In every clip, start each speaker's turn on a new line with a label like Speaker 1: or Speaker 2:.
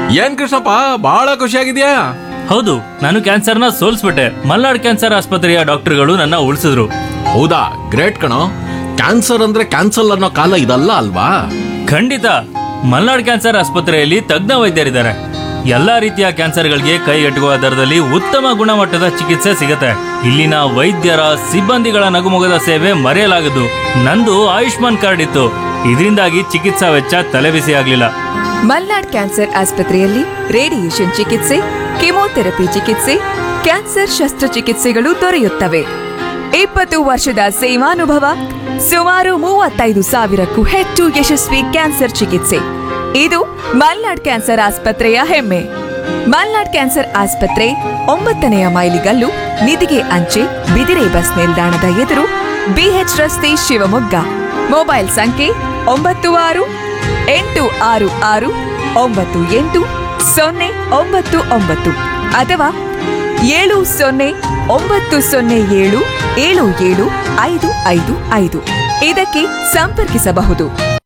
Speaker 1: ಏನ್ ಕೃಷ್ಣಪ್ಪ ಬಹಳ ಖುಷಿಯಾಗಿದ್ಯಾ
Speaker 2: ಹೌದು ನಾನು ಕ್ಯಾನ್ಸರ್ನ ಸೋಲ್ಸ್ಬಿಟ್ಟೆ ಮಲ್ನಾಡ್ ಕ್ಯಾನ್ಸರ್ ಆಸ್ಪತ್ರೆಯ ಡಾಕ್ಟರ್ಗಳು ನನ್ನ ಉಳಿಸಿದ್ರು
Speaker 1: ಹೌದಾ ಗ್ರೇಟ್ ಕಣೋ ಕ್ಯಾನ್ಸರ್ ಅಂದ್ರೆ ಕ್ಯಾನ್ಸಲ್ ಅನ್ನೋ ಕಾಲ ಇದಲ್ಲ ಅಲ್ವಾ
Speaker 2: ಖಂಡಿತ ಮಲ್ನಾಡ್ ಕ್ಯಾನ್ಸರ್ ಆಸ್ಪತ್ರೆಯಲ್ಲಿ ತಜ್ಞ ವೈದ್ಯರಿದ್ದಾರೆ ಎಲ್ಲಾ ರೀತಿಯ ಕ್ಯಾನ್ಸರ್ಗಳಿಗೆ ಕೈಗೆಟುಕುವ ದರದಲ್ಲಿ ಉತ್ತಮ ಗುಣಮಟ್ಟದ ಚಿಕಿತ್ಸೆ ಸಿಗುತ್ತೆ ಇಲ್ಲಿನ ವೈದ್ಯರ ಸಿಬ್ಬಂದಿಗಳ ನಗುಮೊಗದ ಸೇವೆ ಮರೆಯಲಾಗದು ನಂದು ಆಯುಷ್ಮಾನ್ ಕಾರ್ಡ್ ಇತ್ತು ಇದರಿಂದಾಗಿ ಚಿಕಿತ್ಸಾ ವೆಚ್ಚ ತಲೆಬಿಸಿ ಆಗ್ಲಿಲ್ಲ
Speaker 3: ಮಲ್ನಾಡ್ ಕ್ಯಾನ್ಸರ್ ಆಸ್ಪತ್ರೆಯಲ್ಲಿ ರೇಡಿಯೇಷನ್ ಚಿಕಿತ್ಸೆ ಕೆಮೊಥೆರಪಿ ಚಿಕಿತ್ಸೆ ಕ್ಯಾನ್ಸರ್ ಶಸ್ತ್ರಚಿಕಿತ್ಸೆಗಳು ದೊರೆಯುತ್ತವೆ ಇಪ್ಪತ್ತು ವರ್ಷದ ಸೇವಾನುಭವ ಸುಮಾರು ಮೂವತ್ತೈದು ಸಾವಿರಕ್ಕೂ ಹೆಚ್ಚು ಯಶಸ್ವಿ ಕ್ಯಾನ್ಸರ್ ಚಿಕಿತ್ಸೆ ಇದು ಮಲ್ನಾಡ್ ಕ್ಯಾನ್ಸರ್ ಆಸ್ಪತ್ರೆಯ ಹೆಮ್ಮೆ ಮಲ್ನಾಡ್ ಕ್ಯಾನ್ಸರ್ ಆಸ್ಪತ್ರೆ ಒಂಬತ್ತನೆಯ ಮೈಲಿಗಲ್ಲು ನಿಧಿಗೆ ಅಂಚೆ ಬಿದಿರೆ ಬಸ್ ನಿಲ್ದಾಣದ ಎದುರು ಬಿಎಚ್ ರಸ್ತೆ ಶಿವಮೊಗ್ಗ ಮೊಬೈಲ್ ಸಂಖ್ಯೆ ಒಂಬತ್ತು ಆರು ಎಂಟು ಆರು ಆರು ಒಂಬತ್ತು ಎಂಟು ಸೊನ್ನೆ ಒಂಬತ್ತು ಒಂಬತ್ತು ಅಥವಾ ಏಳು ಸೊನ್ನೆ ಒಂಬತ್ತು ಸೊನ್ನೆ ಏಳು ಏಳು ಏಳು ಐದು ಐದು ಐದು ಇದಕ್ಕೆ ಸಂಪರ್ಕಿಸಬಹುದು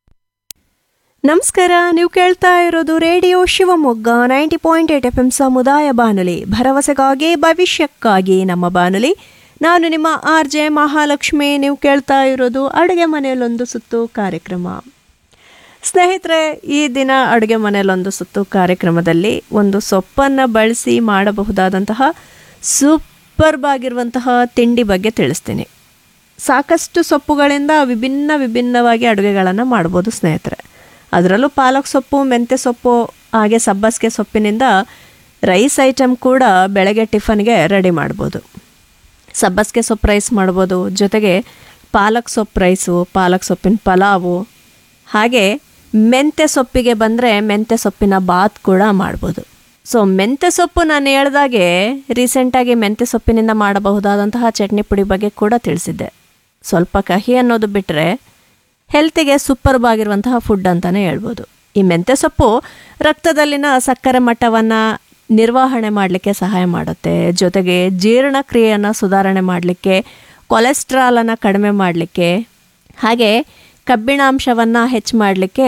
Speaker 4: ನಮಸ್ಕಾರ ನೀವು ಕೇಳ್ತಾ ಇರೋದು radio Shivamogga ninety point eight F M ಸಮುದಾಯ ಬಾನುಲಿ ಭರವಸೆಗಾಗಿ ಭವಿಷ್ಯಕ್ಕಾಗಿ ನಮ್ಮ ಬಾನುಲಿ ನಾನು ನಿಮ್ಮ ಆರ್ ಜೆ ಮಹಾಲಕ್ಷ್ಮಿ ನೀವು ಕೇಳ್ತಾ ಇರೋದು ಅಡುಗೆ ಮನೆಯಲ್ಲೊಂದು ಸುತ್ತು ಕಾರ್ಯಕ್ರಮ ಸ್ನೇಹಿತರೆ ಈ ದಿನ ಅಡುಗೆ ಮನೆಯಲ್ಲೊಂದು ಸುತ್ತು ಕಾರ್ಯಕ್ರಮದಲ್ಲಿ ಒಂದು ಸೊಪ್ಪನ್ನು ಬಳಸಿ ಮಾಡಬಹುದಾದಂತಹ ಸೂಪರ್ಬ್ ಆಗಿರುವಂತಹ ತಿಂಡಿ ಬಗ್ಗೆ ತಿಳಿಸ್ತೀನಿ ಸಾಕಷ್ಟು ಸೊಪ್ಪುಗಳಿಂದ ವಿಭಿನ್ನ ವಿಭಿನ್ನವಾಗಿ ಅಡುಗೆಗಳನ್ನು ಮಾಡ್ಬೋದು ಸ್ನೇಹಿತರೆ ಅದರಲ್ಲೂ ಪಾಲಕ್ ಸೊಪ್ಪು ಮೆಂತ್ಯ ಸೊಪ್ಪು ಹಾಗೆ ಸಬ್ಬಸಿಗೆ ಸೊಪ್ಪಿನಿಂದ ರೈಸ್ ಐಟಮ್ ಕೂಡ ಬೆಳಗ್ಗೆ ಟಿಫನ್ಗೆ ರೆಡಿ ಮಾಡ್ಬೋದು ಸಬ್ಬಸಿಗೆ ಸೊಪ್ಪು ರೈಸ್ ಮಾಡ್ಬೋದು ಜೊತೆಗೆ ಪಾಲಕ್ ಸೊಪ್ಪು ರೈಸು ಪಾಲಕ್ ಸೊಪ್ಪಿನ ಪಲಾವು ಹಾಗೆ ಮೆಂತ್ಯ ಸೊಪ್ಪಿಗೆ ಬಂದರೆ ಮೆಂತ್ಯ ಸೊಪ್ಪಿನ ಬಾತ್ ಕೂಡ ಮಾಡ್ಬೋದು ಸೊ ಮೆಂತ್ಯ ಸೊಪ್ಪು ನಾನು ಹೇಳ್ದಾಗೆ ರೀಸೆಂಟಾಗಿ ಮೆಂತ್ಯ ಸೊಪ್ಪಿನಿಂದ ಮಾಡಬಹುದಾದಂತಹ ಚಟ್ನಿ ಪುಡಿ ಬಗ್ಗೆ ಕೂಡ ತಿಳಿಸಿದ್ದೆ ಸ್ವಲ್ಪ ಕಹಿ ಅನ್ನೋದು ಬಿಟ್ಟರೆ ಹೆಲ್ತಿಗೆ ಸೂಪರ್ಬ್ ಆಗಿರುವಂತಹ ಫುಡ್ ಅಂತಲೇ ಹೇಳ್ಬೋದು ಈ ಮೆಂತ್ಯ ಸೊಪ್ಪು ರಕ್ತದಲ್ಲಿನ ಸಕ್ಕರೆ ಮಟ್ಟವನ್ನು ನಿರ್ವಹಣೆ ಮಾಡಲಿಕ್ಕೆ ಸಹಾಯ ಮಾಡುತ್ತೆ ಜೊತೆಗೆ ಜೀರ್ಣಕ್ರಿಯೆಯನ್ನು ಸುಧಾರಣೆ ಮಾಡಲಿಕ್ಕೆ ಕೊಲೆಸ್ಟ್ರಾಲನ್ನು ಕಡಿಮೆ ಮಾಡಲಿಕ್ಕೆ ಹಾಗೆ ಕಬ್ಬಿಣಾಂಶವನ್ನು ಹೆಚ್ಚು ಮಾಡಲಿಕ್ಕೆ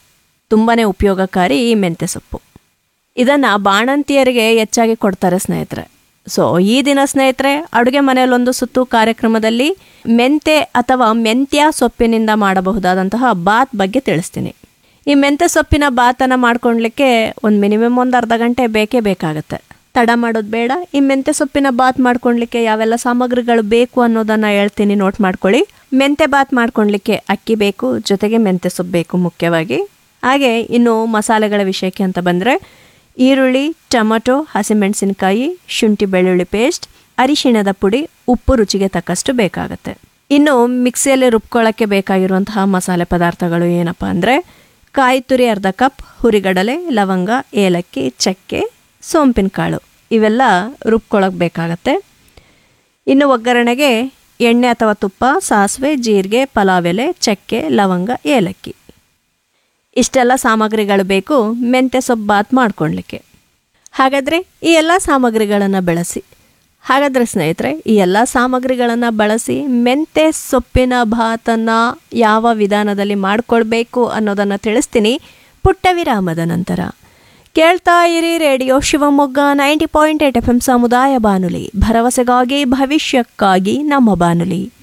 Speaker 4: ತುಂಬಾ ಉಪಯೋಗಕಾರಿ ಈ ಮೆಂತ್ಯ ಸೊಪ್ಪು ಇದನ್ನು ಬಾಣಂತಿಯರಿಗೆ ಹೆಚ್ಚಾಗಿ ಕೊಡ್ತಾರೆ ಸ್ನೇಹಿತರೆ ಸೊ ಈ ದಿನ ಸ್ನೇಹಿತರೆ ಅಡುಗೆ ಮನೆಯಲ್ಲೊಂದು ಸುತ್ತು ಕಾರ್ಯಕ್ರಮದಲ್ಲಿ ಮೆಂತೆ ಅಥವಾ ಮೆಂತ್ಯ ಸೊಪ್ಪಿನಿಂದ ಮಾಡಬಹುದಾದಂತಹ ಬಾತ್ ಬಗ್ಗೆ ತಿಳಿಸ್ತೀನಿ ಈ ಮೆಂತ್ಯ ಸೊಪ್ಪಿನ ಬಾತನ್ನು ಮಾಡ್ಕೊಳ್ಲಿಕ್ಕೆ ಒಂದು ಮಿನಿಮಮ್ ಒಂದು ಅರ್ಧ ಗಂಟೆ ಬೇಕೇ ಬೇಕಾಗುತ್ತೆ ತಡ ಮಾಡೋದು ಬೇಡ ಈ ಮೆಂತ್ಯ ಸೊಪ್ಪಿನ ಬಾತ್ ಮಾಡ್ಕೊಳ್ಲಿಕ್ಕೆ ಯಾವೆಲ್ಲ ಸಾಮಗ್ರಿಗಳು ಬೇಕು ಅನ್ನೋದನ್ನು ಹೇಳ್ತೀನಿ ನೋಟ್ ಮಾಡ್ಕೊಳ್ಳಿ ಮೆಂತ್ಯ ಬಾತ್ ಮಾಡ್ಕೊಳ್ಲಿಕ್ಕೆ ಅಕ್ಕಿ ಬೇಕು ಜೊತೆಗೆ ಮೆಂತ್ಯ ಸೊಪ್ಪು ಬೇಕು ಮುಖ್ಯವಾಗಿ ಹಾಗೆ ಇನ್ನು ಮಸಾಲೆಗಳ ವಿಷಯಕ್ಕೆ ಅಂತ ಬಂದರೆ ಈರುಳ್ಳಿ ಟೊಮಟೊ ಹಸಿಮೆಣಸಿನಕಾಯಿ ಶುಂಠಿ ಬೆಳ್ಳುಳ್ಳಿ ಪೇಸ್ಟ್ ಅರಿಶಿಣದ ಪುಡಿ ಉಪ್ಪು ರುಚಿಗೆ ತಕ್ಕಷ್ಟು ಬೇಕಾಗುತ್ತೆ ಇನ್ನು ಮಿಕ್ಸಿಯಲ್ಲಿ ರುಬ್ಕೊಳ್ಳೋಕ್ಕೆ ಬೇಕಾಗಿರುವಂತಹ ಮಸಾಲೆ ಪದಾರ್ಥಗಳು ಏನಪ್ಪ ಅಂದರೆ ಕಾಯಿ ತುರಿ ಅರ್ಧ ಕಪ್ ಹುರಿಗಡಲೆ ಲವಂಗ ಏಲಕ್ಕಿ ಚಕ್ಕೆ ಸೋಂಪಿನ ಕಾಳು ಇವೆಲ್ಲ ರುಬ್ಕೊಳ್ಳೋಕೆ ಬೇಕಾಗತ್ತೆ ಇನ್ನು ಒಗ್ಗರಣೆಗೆ ಎಣ್ಣೆ ಅಥವಾ ತುಪ್ಪ ಸಾಸಿವೆ ಜೀರಿಗೆ ಪಲಾವ್ ಎಲೆ ಚಕ್ಕೆ ಲವಂಗ ಏಲಕ್ಕಿ ಇಷ್ಟೆಲ್ಲ ಸಾಮಗ್ರಿಗಳು ಬೇಕು ಮೆಂತ್ಯ ಸೊಪ್ಪು ಬಾತ್ ಮಾಡ್ಕೊಳ್ಲಿಕ್ಕೆ ಹಾಗಾದರೆ ಈ ಎಲ್ಲ ಸಾಮಗ್ರಿಗಳನ್ನು ಬಳಸಿ ಹಾಗಾದರೆ ಸ್ನೇಹಿತರೆ ಈ ಎಲ್ಲ ಸಾಮಗ್ರಿಗಳನ್ನು ಬಳಸಿ ಮೆಂತ್ಯ ಸೊಪ್ಪಿನ ಭಾತನ್ನು ಯಾವ ವಿಧಾನದಲ್ಲಿ ಮಾಡ್ಕೊಳ್ಬೇಕು ಅನ್ನೋದನ್ನು ತಿಳಿಸ್ತೀನಿ ಪುಟ್ಟ ವಿರಾಮದ ನಂತರ ಕೇಳ್ತಾ ಇರಿ radio Shivamogga ninety point eight F M ಸಮುದಾಯ ಬಾನುಲಿ ಭರವಸೆಗಾಗಿ ಭವಿಷ್ಯಕ್ಕಾಗಿ ನಮ್ಮ ಬಾನುಲಿ